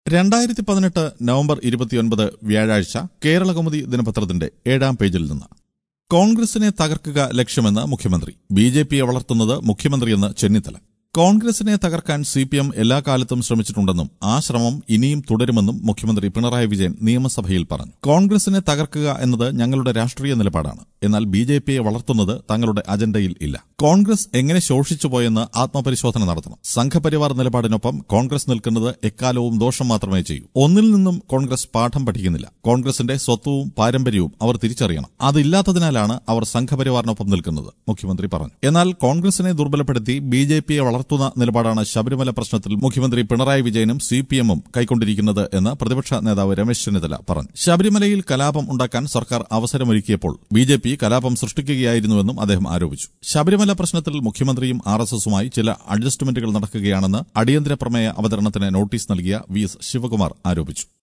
രണ്ടായിരത്തി പതിനെട്ട് നവംബർ ഇരുപത്തിയൊൻപത് വ്യാഴാഴ്ച കേരളകൗമുദി ദിനപത്രത്തിന്റെ ഏഴാം പേജിൽ നിന്ന് കോൺഗ്രസിനെ തകർക്കുക ലക്ഷ്യമെന്ന് മുഖ്യമന്ത്രി ബി ജെ പിയെ വളർത്തുന്നത് മുഖ്യമന്ത്രിയെന്ന് ചെന്നിത്തല കോൺഗ്രസിനെ തകർക്കാൻ സി പി എം എല്ലാ കാലത്തും ശ്രമിച്ചിട്ടുണ്ടെന്നും ആ ശ്രമം ഇനിയും തുടരുമെന്നും മുഖ്യമന്ത്രി പിണറായി വിജയൻ നിയമസഭയിൽ പറഞ്ഞു കോൺഗ്രസിനെ തകർക്കുക എന്നത് ഞങ്ങളുടെ രാഷ്ട്രീയ നിലപാടാണ് എന്നാൽ ബി ജെ പിയെ വളർത്തുന്നത് തങ്ങളുടെ അജണ്ടയിൽ ഇല്ല കോൺഗ്രസ് എങ്ങനെ ശോഷിച്ചുപോയെന്ന് ആത്മപരിശോധന നടത്തണം സംഘപരിവാർ നിലപാടിനൊപ്പം കോൺഗ്രസ് നിൽക്കുന്നത് എക്കാലവും ദോഷം മാത്രമേ ചെയ്യൂ ഒന്നിൽ നിന്നും കോൺഗ്രസ് പാഠം പഠിക്കുന്നില്ല കോൺഗ്രസിന്റെ സ്വത്വവും പാരമ്പര്യവും അവർ തിരിച്ചറിയണം അതില്ലാത്തതിനാലാണ് അവർ സംഘപരിവാറിനൊപ്പം നിൽക്കുന്നത് മുഖ്യമന്ത്രി പറഞ്ഞു എന്നാൽ കോൺഗ്രസിനെ ദുർബലപ്പെടുത്തി ബി ജെ പിയെ വളർത്തുന്ന നിലപാടാണ് ശബരിമല പ്രശ്നത്തിൽ മുഖ്യമന്ത്രി പിണറായി വിജയനും സി പി എമ്മും കൈക്കൊണ്ടിരിക്കുന്നത് എന്ന് പ്രതിപക്ഷ നേതാവ് രമേശ് ചെന്നിത്തല പറഞ്ഞു ശബരിമലയിൽ കലാപം ഉണ്ടാക്കാൻ സർക്കാർ അവസരമൊരുക്കിയപ്പോൾ ബി ജെ പി കലാപം സൃഷ്ടിക്കുകയായിരുന്നുവെന്നും അദ്ദേഹം ആരോപിച്ചു ശബരിമല പ്രശ്നത്തിൽ മുഖ്യമന്ത്രിയും ആർ എസ് എസുമായി ചില അഡ്ജസ്റ്റ്മെന്റുകൾ നടക്കുകയാണെന്ന് അടിയന്തര പ്രമേയ അവതരണത്തിന് നോട്ടീസ് നൽകിയ വി എസ് ശിവകുമാർ ആരോപിച്ചു